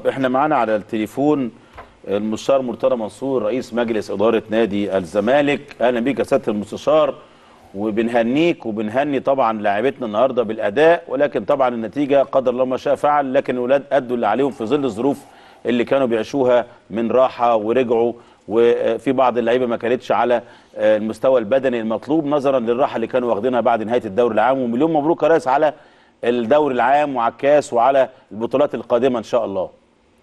احنا معانا على التليفون المستشار مرتضى منصور رئيس مجلس اداره نادي الزمالك اهلا بيك يا سياده المستشار وبنهنيك وبنهني طبعا لاعبتنا النهارده بالاداء ولكن طبعا النتيجه قدر الله ما شاء فعل لكن الاولاد ادوا اللي عليهم في ظل الظروف اللي كانوا بيعيشوها من راحه ورجعوا وفي بعض اللعيبه ما كانتش على المستوى البدني المطلوب نظرا للراحه اللي كانوا واخدينها بعد نهايه الدوري العام ومليون مبروك يا ريس على الدوري العام وعلى الكاس وعلى البطولات القادمه ان شاء الله.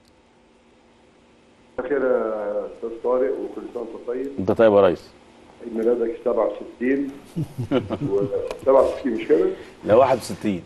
خير يا استاذ طارق وكل سنه وانت طيب انت طيب يا ريس. عيد ميلادك 67 و 67 مش كده؟ لا 61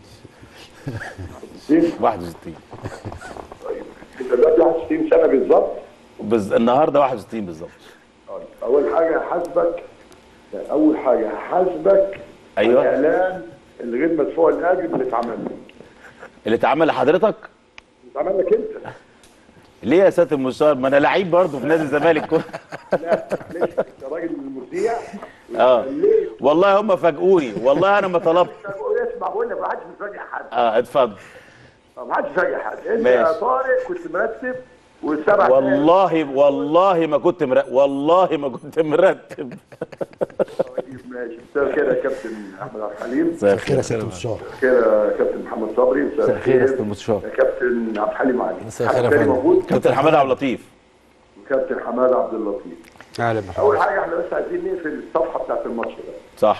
60 61 طيب انت دلوقتي 61 سنه بالظبط بز... النهارده 61 بالظبط طيب اول حاجه هحاسبك اول حاجه هحاسبك أيوة. على الاعلان الغير مدفوع الاجر اللي اتعمل لك اللي اتعمل لحضرتك اتعمل لك انت ليه يا سياده المستشار ما انا لعيب برضه في نادي الزمالك كله لا ليش انت راجل مذيع اه ليه؟ والله هم فاجئوني والله انا ما طلبت اسمع بقول لك ما حدش بيفاجئ حد اه اتفضل ما حدش بيفاجئ حد انت ماشي. يا طارق كنت مرتب والسبع والله والله ما كنت مرتب والله ما كنت مرتب طيب ماشي مساء كده يا كابتن احمد عبد الحليم مساء خير يا سياده المستشار كده يا كابتن محمد صبري مساء مساء الخير يا أستاذ المستشار. يا كابتن عبد الحليم علي مساء الخير يا حد تاني فندم. موجود كابتن حماد عبد اللطيف وكابتن حماد عبد اللطيف اهلا اول بحضرتك حاجه احنا بس عايزين نقفل الصفحه بتاعت الماتش ده صح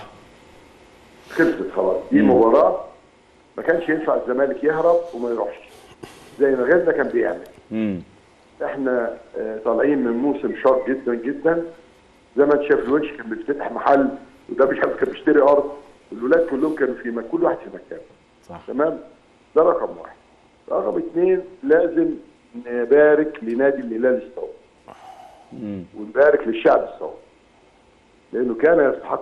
خلصت خلاص دي مباراه ما كانش ينفع الزمالك يهرب وما يروحش زي ما غيرنا كان بيعمل امم احنا آه، طالعين من موسم شاق جدا جدا زي ما انت شايف الونش كان بيفتتح محل وده مش عارف كان بيشتري ارض والولاد كلهم كانوا في مكان كل واحد في مكان صح تمام ده رقم واحد رقم اثنين لازم نبارك لنادي الهلال السعودي امم ونبارك للشعب السعودي لانه كان يستحق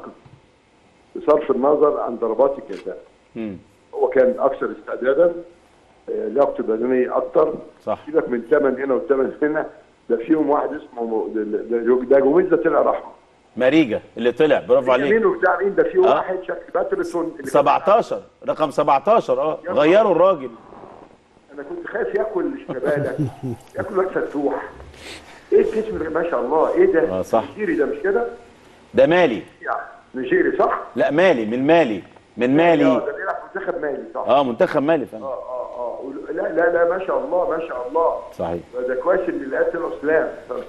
بصرف النظر عن ضربات الجزاء امم هو كان اكثر استعدادا آه، لياقته البدنيه اكتر صح سيبك من ثمن هنا وثمن هنا ده فيهم واحد اسمه ده- ده ده جوميزا طلع رحمه ماريجا اللي طلع برافو عليك مين وبتاع مين ده في آه. واحد شكل باترسون اللي كان- 17 رقم 17 اه غيروا الراجل انا كنت خايف ياكل شبالة ياكل واد فتوح ايه الجسم ده ما شاء الله ايه ده آه، صح. نيجيري ده مش كده ده مالي يعني نيجيري صح لا مالي من مالي من اه مالي ده بيلعب في منتخب مالي صح اه منتخب مالي فاهم اه اه اه لا لا لا ما شاء الله ما شاء الله صحيح ده كويس ان اللي قتلوا اسلام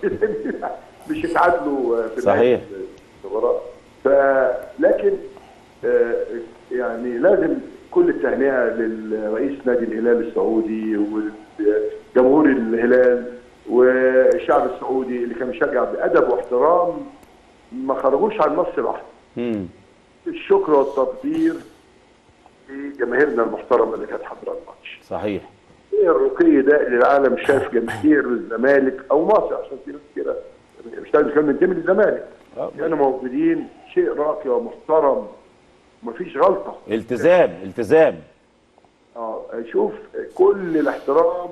مش يتعادلوا في صحيح. المباراه ف لكن آه، يعني لازم كل التهنئه للرئيس نادي الهلال السعودي وجمهور الهلال والشعب السعودي اللي كان بيشجع بادب واحترام ما خرجوش عن نص لوحده امم الشكر والتقدير لجماهيرنا المحترمه اللي كانت حاضره الماتش صحيح ايه الرقي ده اللي العالم شاف جماهير الزمالك او مصر عشان في ناس كده مش لازم كان منتمي للزمالك آه. كانوا موجودين شيء راقي ومحترم ومفيش غلطه التزام التزام اه شوف كل الاحترام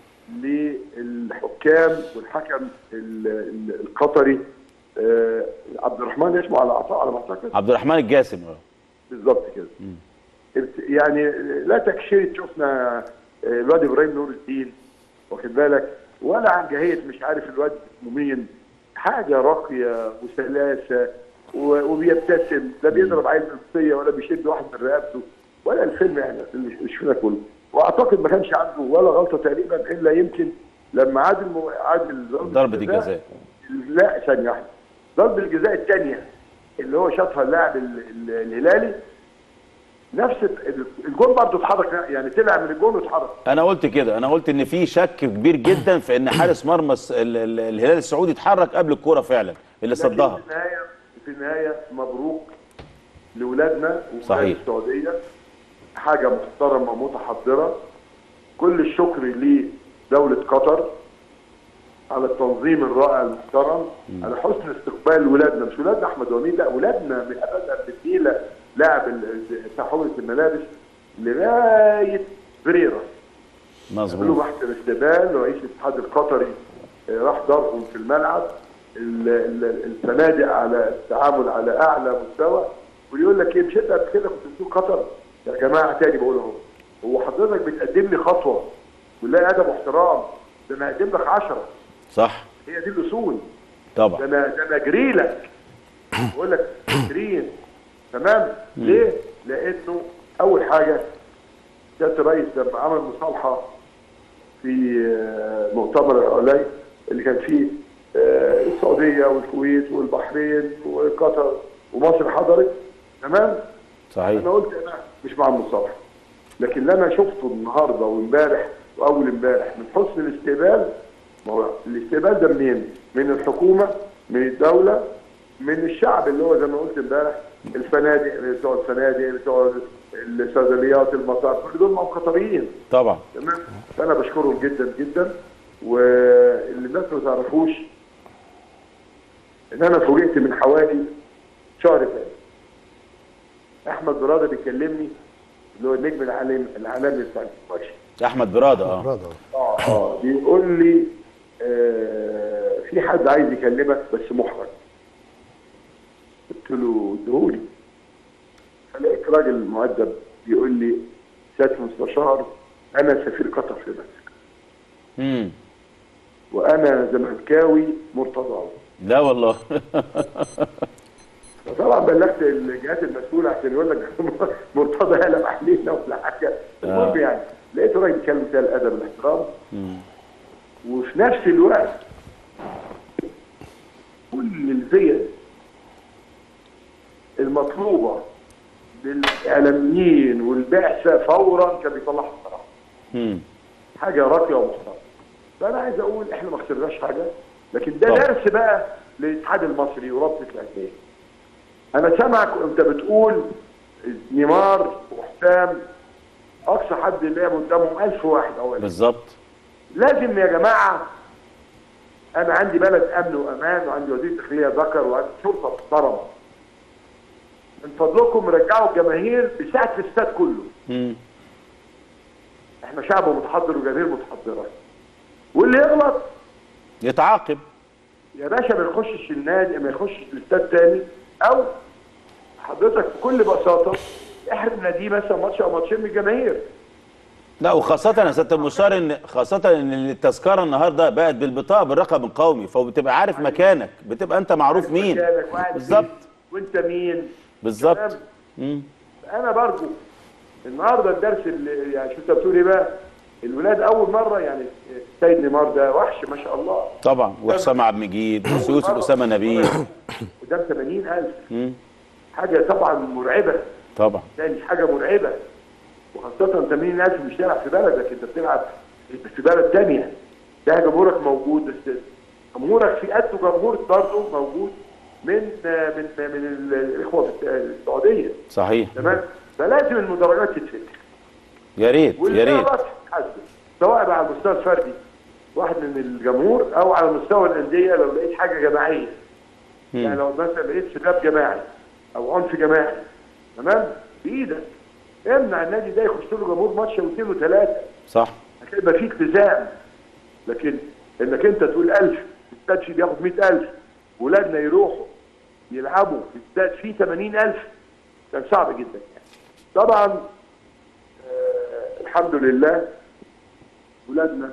للحكام والحكم ال- ال- القطري آه، عبد الرحمن اسمه على عطاء على ما اعتقد عبد الرحمن الجاسم اه بالظبط كده ابت- يعني لا تكشير شفنا آه، الواد ابراهيم نور الدين واخد بالك ولا عن جهيه مش عارف الواد اسمه مين حاجه راقيه وسلاسه و- وبيبتسم لا بيضرب عيل نفسيه ولا بيشد واحد من رقبته ولا الفيلم يعني اللي مش فينا كله واعتقد ما كانش عنده ولا غلطه تقريبا الا يمكن لما عادل مو- عادل ضربة الجزاء لا ثانيه واحده ضربه الجزاء الثانيه اللي هو شاطها اللاعب ال- ال- الهلالي نفس ال- الجون برضه اتحرك يعني طلع من الجون واتحرك انا قلت كده انا قلت ان في شك كبير جدا في ان حارس مرمى الس- ال- ال- الهلال السعودي اتحرك قبل الكوره فعلا اللي لكن صدها في النهايه في النهايه مبروك لاولادنا وولاد صحيح. السعوديه حاجه محترمه ومتحضره كل الشكر لدوله قطر على التنظيم الرائع المحترم على حسن استقبال ولادنا مش ولادنا احمد وليد لا ولادنا من ابدا بالنيله لاعب ال- بتاع حوله الملابس لغايه بريرا عملوا مظبوط محكمة استقبال رئيس الاتحاد القطري آه، راح ضربهم في الملعب ال- ال- الفنادق على التعامل على اعلى مستوى ويقول لك ايه مش انت قبل كده كنت بتقول قطر يا جماعه تاني بقول اهو هو حضرتك بتقدم لي خطوه ولا ادب واحترام ده انا هقدم لك 10 صح هي دي الاصول ده طبعا انا ده انا اجري لك بقول لك جرين تمام ليه؟ لانه اول حاجه سياده الرئيس لما عمل مصالحه في آه، مؤتمر العلاي اللي كان فيه آه، السعوديه والكويت والبحرين وقطر ومصر حضرت تمام؟ صحيح انا قلت انا مش مع المصالحه لكن اللي انا شفته النهارده وامبارح واول امبارح من حسن الاستقبال ما هو الاستقبال ده منين؟ من الحكومه من الدوله من الشعب اللي هو زي ما قلت امبارح الفنادق بتوع الفنادق بتوع الصيدليات المطاعم كل دول ما هم قطريين طبعا تمام فانا بشكرهم جدا جدا واللي الناس ما تعرفوش ان انا فوجئت من حوالي شهر فات احمد براده بيكلمني اللي هو النجم العالم العالمي بتاع الماتش احمد براده اه برادة اه اه بيقول لي آه في حد عايز يكلمك بس محرج قلت له ادهولي فلقيت راجل مؤدب بيقول لي سياده المستشار انا سفير قطر في مصر امم وانا زملكاوي مرتضى لا والله طبعا بلغت الجهات المسؤوله عشان يقول لك مرتضى قلب علينا ولا حاجه المهم يعني لقيت راجل بيتكلم فيها الادب والاحترام وفي نفس الوقت كل الفيز المطلوبه للاعلاميين والبعثه فورا كان بيطلعها الصراحه امم حاجه راقيه ومحترمه فانا عايز اقول احنا ما خسرناش حاجه لكن ده طبعا. درس بقى للاتحاد المصري ورابطه الانديه انا سامعك وانت بتقول نيمار وحسام اقصى حد لعب قدامهم 1000 واحد اولا بالظبط لازم يا جماعه انا عندي بلد امن وامان وعندي وزير داخليه ذكر وعندي شرطه محترمه من فضلكم رجعوا الجماهير بساعه الاستاد كله امم احنا شعب متحضر وجماهير متحضره واللي يغلط يتعاقب يا باشا ما يخشش النادي ما يخشش الاستاد تاني او حضرتك بكل بساطه احرم ناديه مثلا ماتش او ماتشين من الجماهير لا وخاصة يا سيادة المستشار ان خاصة ان التذكرة النهارده بقت بالبطاقة بالرقم القومي فبتبقى عارف مكانك بتبقى انت معروف مين مكانك وقاعد بالظبط فيه، وانت مين بالظبط تمام؟ مم. انا برضو النهارده الدرس اللي يعني شو انت بتقول ايه بقى الولاد اول مره يعني سيد نيمار ده وحش ما شاء الله طبعا وحسام عبد المجيد ويوسف اسامه نبيل قدام 80000 مم. حاجه طبعا مرعبه طبعا تاني حاجه مرعبه وخاصه 80000 مش تلعب في بلدك انت بتلعب في بلد تانية ده جمهورك موجود بس جمهورك في قده جمهور برضه موجود من من من الاخوه في السعوديه صحيح تمام فلازم المدرجات تتفتح يا ريت واللي يا ريت يغلط يتحاسب. سواء بقى على المستوى الفردي واحد من الجمهور او على مستوى الانديه لو لقيت حاجه جماعيه يعني مم. لو مثلا لقيت سباب جماعي او عنف جماعي تمام بايدك امنع النادي ده يخش له جمهور ماتش واثنين وثلاثه صح هتبقى في التزام لكن انك انت تقول 1000 الاستاد فيه بياخد 100000 ولادنا يروحوا يلعبوا في استاد فيه 80000 كان صعب جدا يعني. طبعا آه الحمد لله ولادنا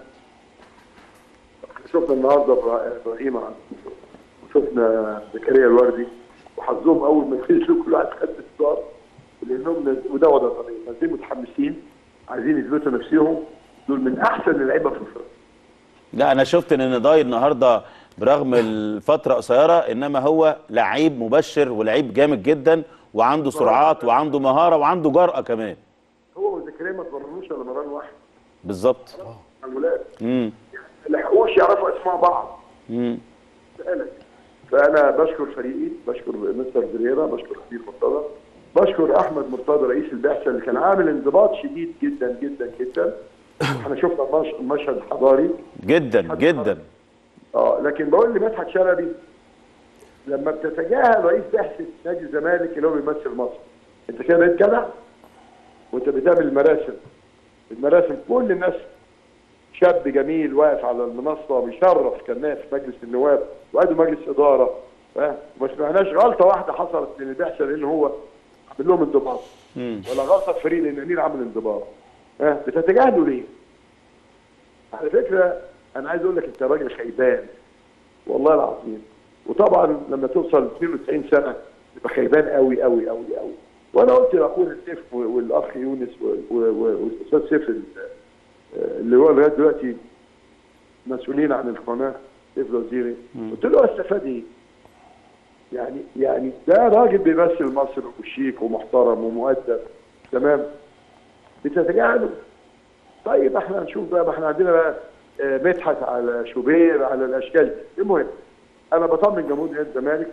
شفنا النهارده إبرا- ابراهيم عن- وشفنا زكريا الوردي وحظهم اول ما نزلوا كل واحد خد الصار لانهم نز- وده وضع طبيعي نازلين متحمسين عايزين يثبتوا نفسهم دول من احسن اللعيبه في افريقيا لا انا شفت ان ضاي النهارده برغم الفتره قصيره انما هو لعيب مبشر ولعيب جامد جدا وعنده سرعات وعنده مهاره وعنده جرأه كمان هو وزكريا ما اتمرنوش الا مران واحد بالظبط مع الولاد امم ما لحقوش يعرفوا اسماء بعض امم سألك فانا بشكر فريقي بشكر مستر زريرا بشكر خبير مرتضى بشكر احمد مرتضى رئيس البعثه اللي كان عامل انضباط شديد جدا جدا جدا احنا شفنا المش- المشهد الحضاري جدا جدا اه لكن بقول لمدحت شلبي لما بتتجاهل رئيس بعثه نادي الزمالك اللي هو بيمثل مصر انت كده بقيت جدع وانت بتعمل المراسم المراسم كل الناس شاب جميل واقف على المنصه بيشرف كان نائب في مجلس النواب وقعدوا مجلس اداره ها وما سمعناش غلطه واحده حصلت من البعثه لان هو عامل لهم انضباط مم. ولا غلطه في فريق لان امير عامل انضباط ها بتتجاهلوا ليه؟ على فكره انا عايز اقول لك انت راجل خيبان والله العظيم وطبعا لما توصل 92 سنه تبقى خيبان قوي قوي قوي قوي وانا قلت لاخونا سيف والاخ يونس و- و- و- والاستاذ سيف ال- اللي هو لغايه دلوقتي مسؤولين عن القناه سيف الوزيري قلت له استفاد ايه؟ يعني يعني ده راجل بيمثل مصر وشيك ومحترم ومؤدب تمام بتتجاهله طيب احنا هنشوف بقى ما احنا عندنا بقى آه، مدحت على شوبير على الاشكال دي. المهم انا بطمن جمهور نادي الزمالك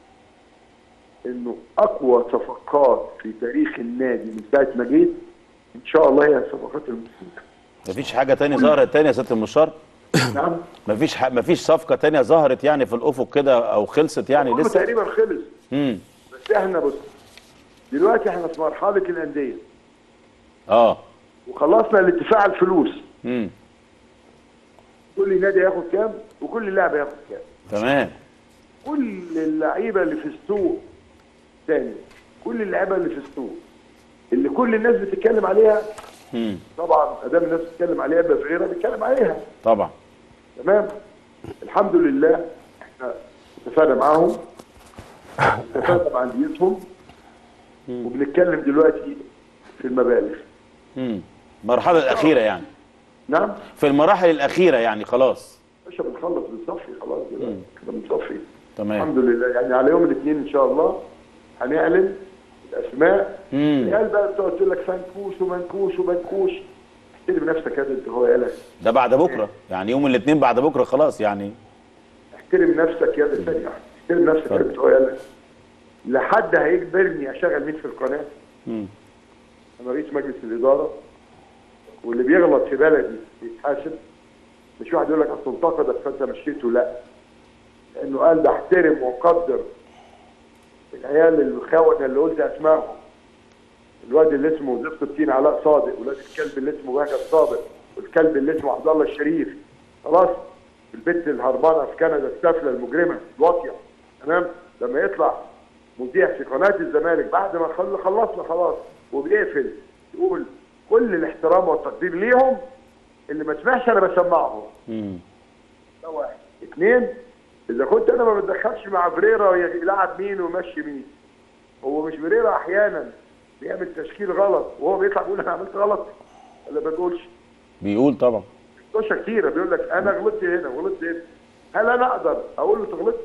انه اقوى صفقات في تاريخ النادي من ساعه ما جيت ان شاء الله هي صفقات المسلمين مفيش حاجه تانية ظهرت تانية يا سياده المستشار نعم مفيش ح... مفيش صفقه تانية ظهرت يعني في الافق كده او خلصت يعني كله لسه تقريبا خلص امم بس احنا بص دلوقتي احنا في مرحله الانديه اه وخلصنا الاتفاق على الفلوس امم كل نادي هياخد كام وكل لاعب هياخد كام تمام كل اللعيبه اللي في السوق تاني كل اللعيبه اللي في السوق اللي كل الناس بتتكلم عليها امم طبعا ادام الناس بتتكلم عليها يبقى في غيرها بيتكلم عليها طبعا تمام الحمد لله احنا اتفقنا معاهم اتفقنا مع انديتهم وبنتكلم دلوقتي في المبالغ امم المرحله الاخيره يعني نعم في المراحل الاخيره يعني خلاص باشا بنخلص بنصفي خلاص دلوقتي كده بنصفي تمام الحمد لله يعني على يوم الاثنين ان شاء الله هنعلن الاسماء امم العيال بقى بتقعد تقول لك فنكوش ومنكوش وبنكوش احترم نفسك يا انت هو يالك ده بعد بكره يعني يوم الاثنين بعد بكره خلاص يعني احترم نفسك يا ده ثانيه واحدة. احترم نفسك يا انت هو يالك لا حد هيجبرني اشغل مين في القناه امم انا رئيس مجلس الاداره واللي بيغلط في بلدي بيتحاسب مش واحد يقول لك اصل انتقدك فانت مشيته لا لانه قال بحترم واقدر العيال الخونه اللي قلت اسمائهم الواد اللي اسمه زفت الدين علاء صادق والواد الكلب اللي اسمه بهجت صادق والكلب اللي اسمه عبد الله الشريف خلاص البنت الهربانه في كندا السافله المجرمه الواطيه تمام لما يطلع مذيع في قناه الزمالك بعد ما خل- خلصنا خلاص وبيقفل يقول كل الاحترام والتقدير ليهم اللي ما سمعش انا بسمعهم امم ده واحد اثنين اذا كنت انا ما بتدخلش مع فريرا يلعب مين ويمشي مين هو مش فريرا احيانا بيعمل تشكيل غلط وهو بيطلع بيقول انا عملت غلط ولا ما بيقولش بيقول طبعا توشه كتيره بيقول لك انا غلطت هنا وغلطت هنا هل انا اقدر اقول له أنت غلطت؟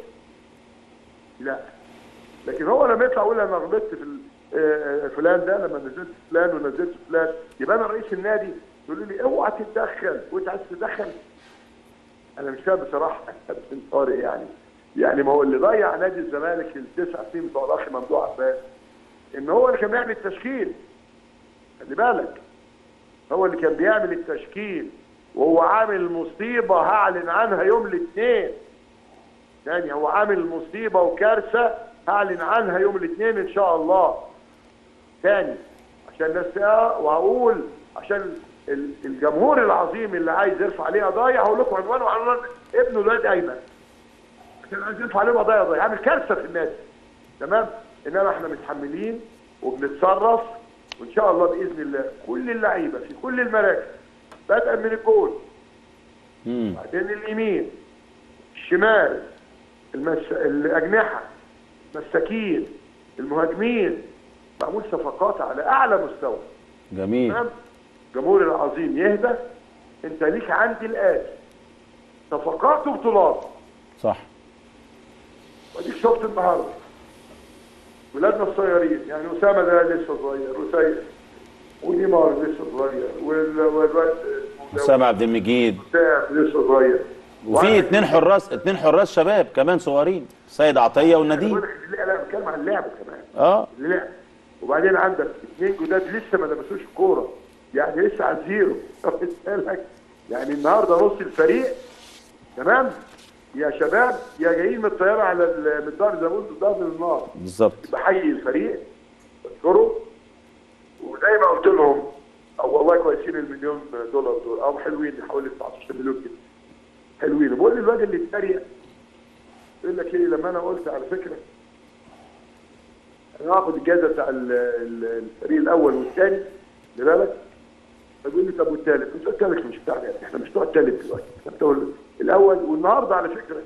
لا لكن هو لما يطلع يقول انا غلطت في ال- آه، فلان ده لما نزلت فلان ونزلت فلان يبقى انا رئيس النادي يقول لي اوعى تتدخل وانت عايز تتدخل انا مش فاهم بصراحه كابتن طارق يعني يعني ما هو اللي ضيع نادي الزمالك التسع سنين بتوع الاخ ممدوح عباس ان هو اللي كان بيعمل التشكيل خلي بالك هو اللي كان بيعمل التشكيل وهو عامل مصيبه هعلن عنها يوم الاثنين يعني هو عامل مصيبه وكارثه هعلن عنها يوم الاثنين ان شاء الله تاني عشان الناس تقرا وهقول عشان ال- الجمهور العظيم اللي عايز يرفع عليه قضايا هقول لكم عنوانه عنوان ابنه الواد ايمن عشان عايز يرفع عليه قضايا قضايا عامل كارثه في النادي تمام انما احنا متحملين وبنتصرف وان شاء الله باذن الله كل اللعيبه في كل المراكز بدءا من الجول امم بعدين اليمين الشمال المس... الاجنحه المساكين المهاجمين معمول صفقات على اعلى مستوى جميل تمام الجمهور العظيم يهدى انت ليك عندي الاتي صفقات وبطولات صح واديك شفت النهارده ولادنا الصغيرين يعني اسامه ده لسه صغير وسيد ونيمار لسه صغير وال- والواد اسامه عبد المجيد حسام لسه صغير وفي اتنين حراس اتنين حراس شباب كمان صغيرين سيد عطيه والنديم بقول لك اللي- لا بتكلم عن اللعب كمان اه اللي لعب وبعدين عندك اثنين جداد لسه ما لمسوش الكوره يعني لسه على الزيرو واخد بالك يعني النهارده نص الفريق تمام يا شباب يا جايين من الطياره على ال- من الدار زي ما قلت الدار من النار بالظبط بحيي الفريق بشكره وزي ما قلت لهم او والله كويسين المليون دولار دول او حلوين حوالي 19 مليون جنيه حلوين بقول للواد اللي اتريق يقول لك ايه لما انا قلت على فكره انا هاخد الجائزه بتاع ال- ال- الفريق الاول والثاني خلي بالك فبيقول لي طب والثالث؟ قلت له الثالث مش بتاعنا احنا مش بتوع الثالث دلوقتي احنا بتوع الاول والنهارده على فكره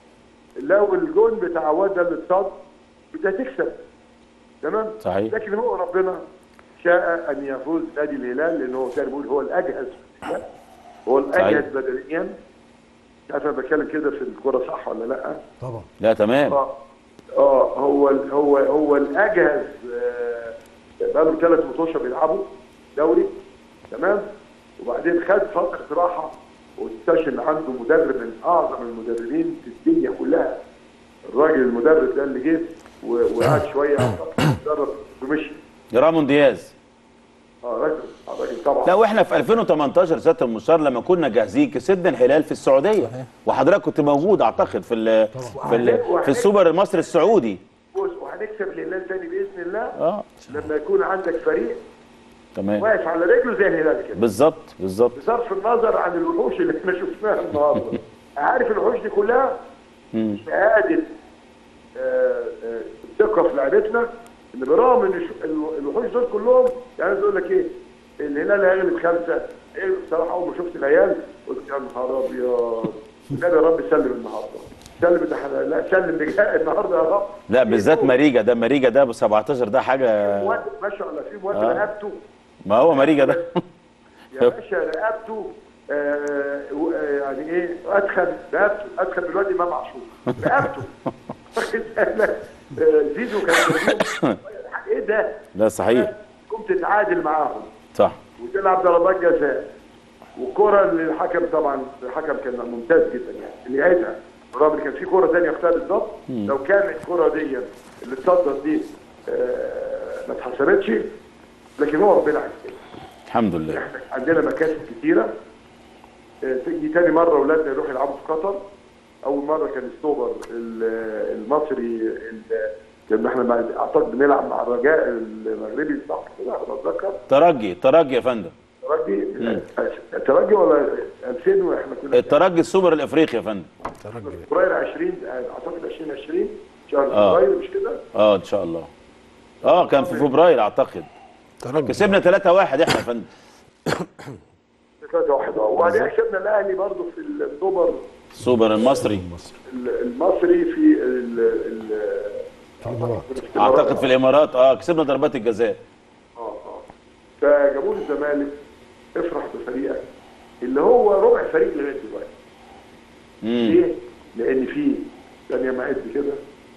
لو الجون بتاع واد اللي اتصاد انت هتكسب تمام صحيح. لكن هو ربنا شاء ان يفوز نادي الهلال لان هو كان بيقول هو الاجهز في الهلال. هو الاجهز صحيح. بدنيا مش عارف انا بتكلم كده في الكوره صح ولا لا طبعا لا تمام اه اه هو ال- هو هو الاجهز آه، بقاله ثلاث ماتشات بيلعبوا دوري تمام وبعدين خد فتره راحه واكتشف عنده مدرب من اعظم المدربين في الدنيا كلها الراجل المدرب ده اللي جه و- وقعد شويه درب ومشي رامون دياز اه راجل آه، راجل طبعا لا واحنا في 2018 سياده المستشار لما كنا جاهزين كسبنا الهلال في السعوديه وحضرتك كنت موجود اعتقد في ال في, ال في السوبر المصري السعودي بص وهنكسب الهلال تاني باذن الله اه لما يكون عندك فريق تمام واقف على رجله زي الهلال كده بالظبط بالظبط بصرف النظر عن الوحوش اللي احنا شفناها النهارده عارف الوحوش دي كلها مم. شهاده آه، آه، ثقه في لعبتنا ان برغم ان الش- ال- الوحوش دول كلهم يعني عايز اقول لك ايه الهلال هيغلب خمسه ايه بصراحه اول ما شفت العيال قلت يا نهار ابيض النبي يا رب سلم النهارده سلم ده حاجة- لا سلم بجاء النهارده يا رب لا بالذات ماريجا ده ماريجا ده ب 17 ده حاجه مواد ما شاء الله في مواد آه. رقبته ما هو ماريجا ده يا باشا رقبته آه و- آه، يعني ايه ادخل رقبته ادخل من الواد امام عاشور رقبته واخد بالك؟ آه، زيزو كان بيقول، ايه ده؟ لا صحيح قمت تتعادل معاهم صح وتلعب ضربات جزاء والكرة اللي الحكم طبعا الحكم كان ممتاز جدا يعني اللي لقيتها بالرغم ان كان في كرة ثانية اختها بالظبط لو كانت الكرة دي اللي اتصدت دي آه، ما اتحسبتش لكن هو ربنا عايز كده الحمد لله احنا عندنا مكاسب كتيره آه، تيجي تاني مره اولادنا يروحوا يلعبوا في قطر اول مره كان السوبر ال- المصري ال- كنا احنا مع- اعتقد بنلعب مع الرجاء المغربي صح كده انا بتذكر ترجي ترجي يا فندم ترجي ترجي ولا 2000 واحنا كنا الترجي السوبر الافريقي يا فندم ترجي فبراير 20 اعتقد 2020 شهر آه. فبراير مش كده؟ اه ان شاء الله اه كان في فبراير اعتقد ترجي كسبنا 3 1 احنا يا فندم 3 1 وبعدين كسبنا الاهلي برضه في السوبر السوبر المصري المصري في ال ال في الامارات اعتقد في الامارات اه كسبنا ضربات الجزاء اه اه فجمهور الزمالك افرح بفريقك اللي هو ربع فريق لغايه دلوقتي امم ليه؟ لان في ثانيه معد كده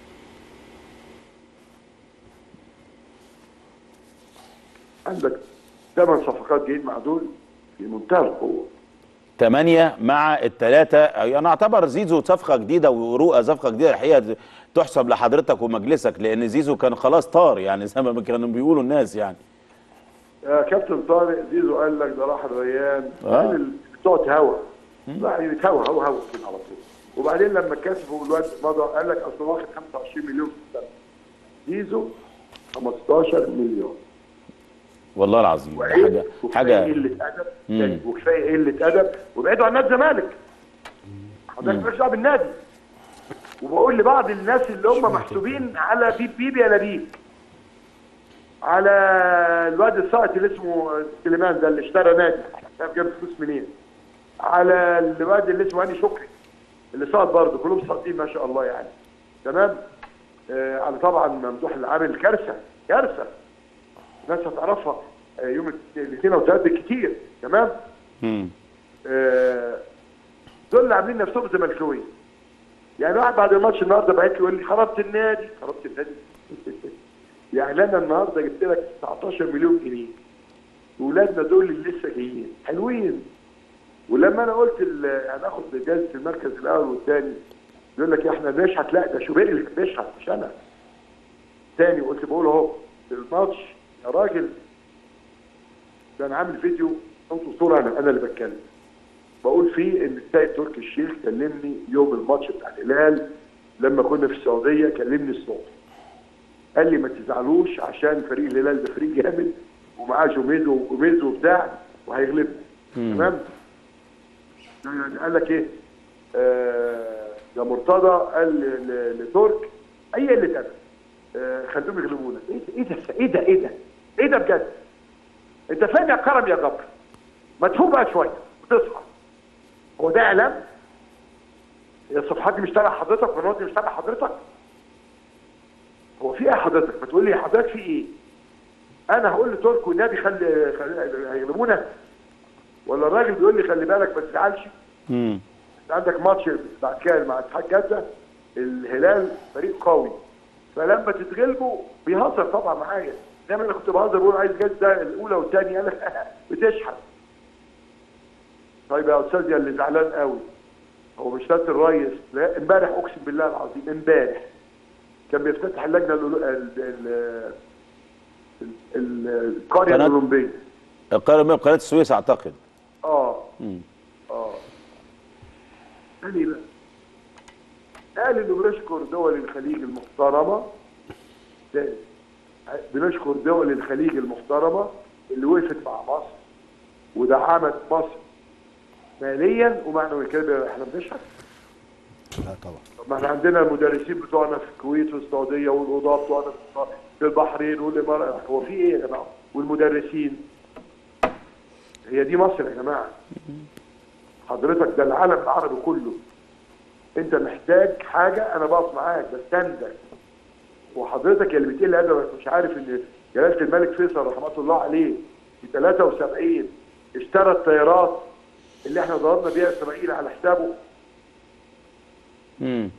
عندك ثمان صفقات جايين مع دول في منتهى القوه ثمانية مع الثلاثة أنا أعتبر زيزو صفقة جديدة ورؤى صفقة جديدة الحقيقة تحسب لحضرتك ومجلسك لأن زيزو كان خلاص طار يعني زي ما كانوا بيقولوا الناس يعني يا كابتن طارق زيزو قال لك ده راح الريان آه. قال ال- بتوع هوا لا يتهوى هوا هوا كده على طول وبعدين لما كسبوا الوقت مضى قال لك اصل واخد 25 مليون في السنه زيزو 15 مليون والله العظيم وعيب حاجة وكفايه حاجة قله ادب مم. تاني، وكفايه قله ادب وابعدوا عن نادي الزمالك حضرتك مالكش دعوه بالنادي وبقول لبعض الناس اللي هم محسوبين على بيب بيبي يا لبيب على الواد الساقط اللي اسمه سليمان ده اللي اشترى نادي مش عارف جاب فلوس منين على الواد اللي اسمه هاني شكري اللي سقط برضه كلهم ساقطين ما شاء الله يعني تمام آه على طبعا ممدوح اللي عامل كارثه كارثه الناس هتعرفها آه، يوم الاثنين او ثلاثه كتير تمام مم. آه، دول اللي عاملين نفسهم زملكاويه يعني واحد بعد الماتش النهارده بعت لي يقول لي خربت النادي خربت النادي يعني انا النهارده جبت لك 19 مليون جنيه ولادنا دول اللي لسه جايين حلوين ولما انا قلت ال- هناخد جائزه المركز الاول والثاني يقول لك احنا بنشحت لا ده شوبير اللي بيشحت مش انا تاني قلت بقول اهو في الماتش يا راجل ده انا عامل فيديو صوت وصوره انا انا اللي بتكلم بقول فيه ان السيد تركي الشيخ كلمني يوم الماتش بتاع الهلال لما كنا في السعوديه كلمني الصبح قال لي ما تزعلوش عشان فريق الهلال ده فريق جامد ومعاه جوميزو وجوميزو وبتاع وهيغلبه تمام يعني قال لك ايه آه ده مرتضى قال ل- ل- لترك اي قله ادب آه خلوهم يغلبونا ايه ده ايه ده ايه ده ايه ده ايه ده بجد انت فين يا كرم يا جبر ما تفوق بقى شويه وتصحى هو ده اعلام؟ هي الصفحات دي مش تابع حضرتك والقنوات دي مش تابع حضرتك؟ هو في ايه حضرتك؟ ما تقول لي حضرتك في ايه؟ انا هقول لتركي والنبي خلي خلي- هيغلبونا ولا الراجل بيقول لي خلي بالك ما تزعلش مم. انت عندك ماتش بعد كده مع اتحاد جده الهلال فريق قوي فلما تتغلبوا بيهزر طبعا معايا دايما انا كنت بهزر بقول عايز جده الاولى والثانيه انا بتشحن طيب يا استاذ يا اللي زعلان قوي هو مش سياده الريس لا امبارح اقسم بالله العظيم امبارح كان بيفتتح اللجنه الأولو- ال- ال- ال- ال- القريه قناة- الاولمبيه القاهره من قناه السويس اعتقد اه مم. اه قال ايه بقى؟ قال انه بنشكر دول الخليج المحترمه تاني بنشكر دول الخليج المحترمه اللي وقفت مع مصر ودعمت مصر ماليا ومعنويا كده احنا بنشحت لا طبعا طب ما احنا عندنا المدرسين بتوعنا في الكويت والسعوديه والقضاه بتوعنا في البحرين والامارات هو في ايه يا جماعه؟ والمدرسين هي دي مصر يا جماعه حضرتك ده العالم العربي كله انت محتاج حاجه انا بقف معاك بستندك وحضرتك اللي بتقل ادبك مش عارف ان جلاله الملك فيصل رحمه الله عليه في 73 اشترى الطيارات اللي احنا ضربنا بيها اسرائيل على حسابه مم.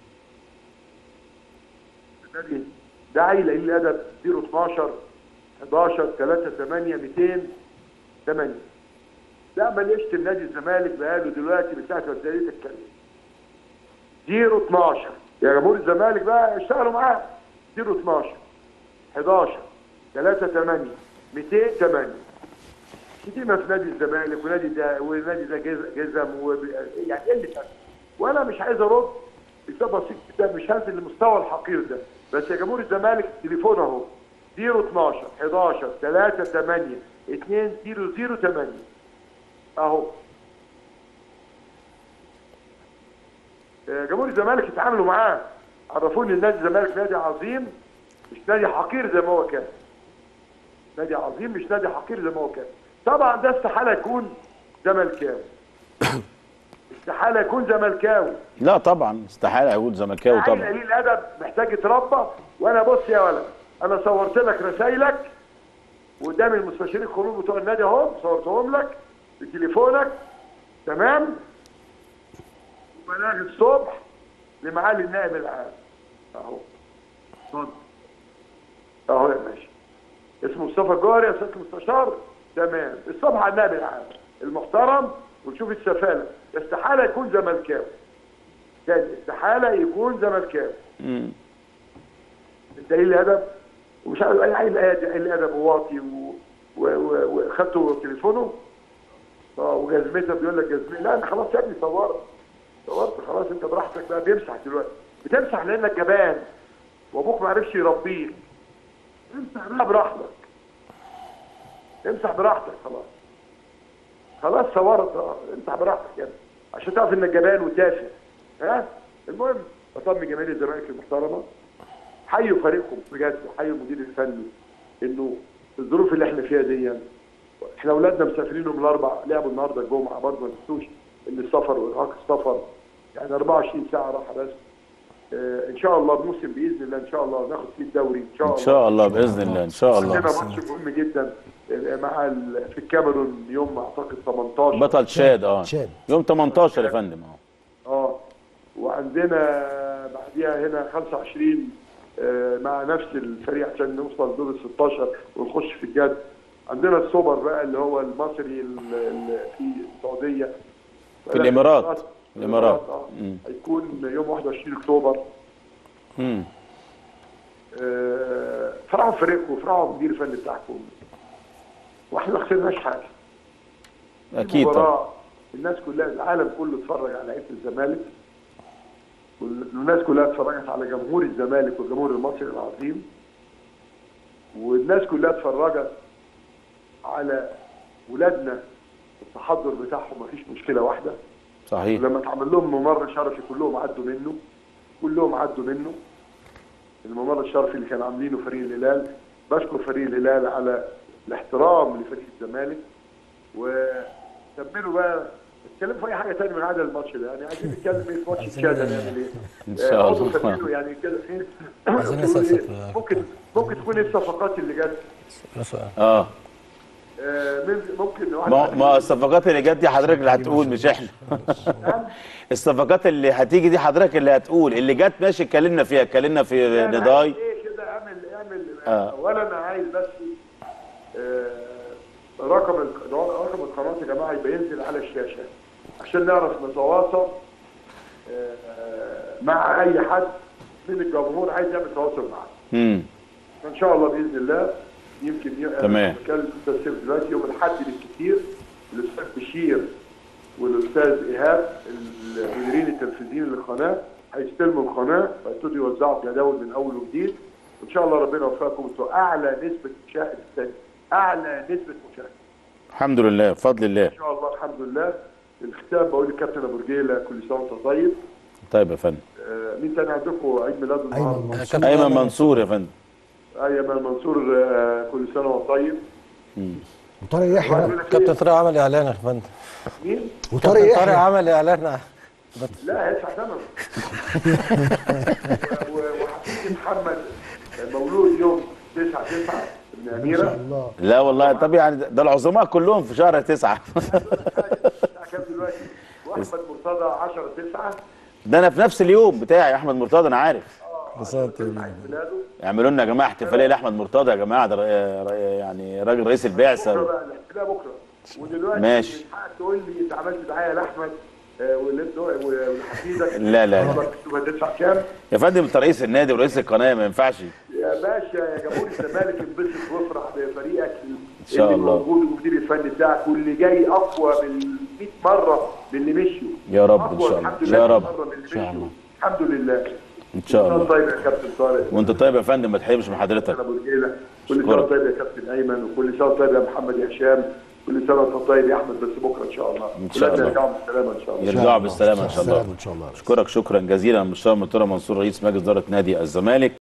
النادي ده عيل قليل الادب 0 12 11 3 8 200 8 ده عمال يشتم نادي الزمالك بقاله دلوقتي من ساعه ما ابتديت اتكلم 0 12 يا جمهور الزمالك بقى اشتغلوا معاه 0 12 11 3 8 200 8 شتيمه في نادي الزمالك ونادي ده ونادي ده جز- جزم وب- يعني قله أدب. وانا مش عايز ارد بسبب بسيط جدا مش هنزل للمستوى الحقير ده بس يا جمهور الزمالك التليفون اهو 0 12 11 3 8 2 0 0 8 اهو آه، جمهور الزمالك اتعاملوا معاه عرفوني ان نادي الزمالك نادي عظيم مش نادي حقير زي ما هو كان نادي عظيم مش نادي حقير زي ما هو كان طبعا ده استحاله يكون زملكاوي استحاله يكون زملكاوي لا طبعا استحاله اقول زملكاوي عيل طبعا قليل الادب محتاج يتربى وانا بص يا ولد انا صورت لك رسايلك قدام المستشارين القانون بتوع النادي اهو صورتهم لك بتليفونك تمام وبلاغ الصبح لمعالي النائب العام اهو اتفضل اهو يا باشا اسمه مصطفى الجوهري يا سياده المستشار تمام الصبح على النائب العام المحترم وتشوف السفاله استحاله يكون زملكاوي تاني استحاله يكون زملكاوي مم. انت قليل الادب ومش عارف اي عيل قليل الادب وواطي و- و- و- وخدته تليفونه اه وجزمتها بيقول لك جزمتها لا انا خلاص يا ابني صورت صورت خلاص انت براحتك بقى بيمسح دلوقتي بتمسح لانك جبان وابوك ما عرفش يربيك امسح بقى براحتك امسح براحتك خلاص خلاص صورت اه امسح براحتك يعني عشان تعرف انك جبان وتافه ها المهم بطمن جماهير الزمالك المحترمه حيوا فريقكم بجد وحيوا المدير الفني انه في الظروف اللي احنا فيها دي احنا اولادنا مسافرين يوم الاربع لعبوا النهارده الجمعه برضه ما تنسوش ان السفر وارهاق السفر يعني 24 ساعه راحه بس اه ان شاء الله الموسم باذن الله ان شاء الله ناخد فيه الدوري ان شاء الله ان شاء الله باذن الله ان شاء عندنا الله ماتش مهم جدا اه، مع ال- في الكاميرون يوم اعتقد 18 بطل شاد اه شاد. يوم 18 يا فندم اه اه وعندنا بعديها هنا 25 آه، مع نفس الفريق عشان نوصل دور ال 16 ونخش في الجد عندنا السوبر بقى اللي هو المصري ال- ال- في السعوديه في الإمارات. الإمارات. اه مم. هيكون يوم 21 اكتوبر مم. آه، فرحوا فريقكم فرحوا بالمدير الفني بتاعكم واحنا ما خسرناش حاجه اكيد طبعا مباراة الناس كلها العالم كله اتفرج على لعيبه الزمالك والناس كلها اتفرجت على جمهور الزمالك والجمهور المصري العظيم والناس كلها اتفرجت على ولادنا التحضر بتاعهم مفيش مشكله واحده صحيح لما اتعمل لهم ممر شرفي كلهم عدوا منه كلهم عدوا منه الممر الشرفي اللي كان عاملينه فريق الهلال بشكر فريق الهلال على الاحترام لفريق الزمالك كملوا بقى اتكلموا في اي حاجه ثانيه من عدا الماتش ده يعني عايزين نتكلم ايه في ماتش عايزين- كده نعمل ايه إن شاء آه، الله. برضه كملوا يعني كده ايه عايزين تقولوا نسقسق إيه؟ في- ممكن ممكن تكون ايه الصفقات اللي جت بس- اه آه، من- ممكن واحد ما ما الصفقات اللي جت دي حضرتك اللي هتقول مش احنا الصفقات اللي هتيجي دي حضرتك اللي هتقول اللي جت ماشي اتكلمنا فيها اتكلمنا في يعني نداي عايز ايه كده اعمل اعمل آه. اولا انا عايز بس آه، رقم ال- رقم القناه يا جماعه يبقى ينزل على الشاشه عشان نعرف نتواصل آه، مع اي حد من الجمهور عايز يعمل تواصل معاه امم ان شاء الله باذن الله يمكن ي- تمام. أنا بتكلم الاستاذ سيف دلوقتي يوم الاحد بالكثير الاستاذ بشير والاستاذ ايهاب المديرين التنفيذيين للقناه هيستلموا القناه ويبتدوا يوزعوا جداول من اول وجديد وان شاء الله ربنا يوفقكم انتوا اعلى نسبه مشاهد الثاني اعلى نسبه مشاهد الحمد لله بفضل الله ان شاء الله الحمد لله الختام بقول للكابتن ابو رجيله كل سنه وانت طيب طيب يا فندم آه، مين تاني عندكم عيد ميلاد النهارده؟ ايمن منصور كابتن ايمن منصور يا فندم ايمن منصور آه، كل سنه وانت طيب وطارق يحيى بقى. كابتن طارق عمل اعلان يا فندم مين؟ وطارق كابتن طارق يحيى عمل اعلان لا هيدفع ثمنه و- و- وحفيد محمد مولود يوم 9 9 ابن اميره الله لا والله طب يعني ده- ده العظماء كلهم في شهر تسعة الساعه كام دلوقتي؟ واحمد مرتضى 10 9 ده انا في نفس اليوم بتاعي احمد مرتضى انا عارف عيد ميلاده يعملوا لنا يا جماعه احتفاليه لاحمد مرتضى يا جماعه ده رأي- رأي- يعني راجل رئيس بكره البعثه بقى الاحتفال بكره ودلوقتي ماشي. من حقك تقول لي انت عملت دعايه لاحمد آه، والابن ولحفيدك لا، لا، لا. هتدفع كام؟ يا فندم انت رئيس النادي ورئيس القناه ما ينفعش يا باشا يا جمهور الزمالك انبسط وافرح بفريقك إن شاء اللي الله. موجود والمدير الفني بتاعك واللي جاي اقوى من 100 مره من اللي مشوا يا رب إن أقوى شاء الله. الحمد لله يا 100 رب. مرة من اللي إن شاء مشوا. الله. الحمد لله ان شاء كل سنة الله طيب يا كابتن طارق وانت طيب يا فندم ما تحرمش من حضرتك ابو رجيله كل سنه أشكرك. طيب يا كابتن ايمن وكل سنه طيب يا محمد يا هشام كل سنه وانت طيب يا احمد بس بكره ان شاء الله إن شاء ولادنا الله. يرجعوا بالسلامه ان شاء الله يرجعوا بالسلامه ان شاء الله ان شاء الله اشكرك شكرا جزيلا مستشار مرتضى منصور رئيس مجلس اداره نادي الزمالك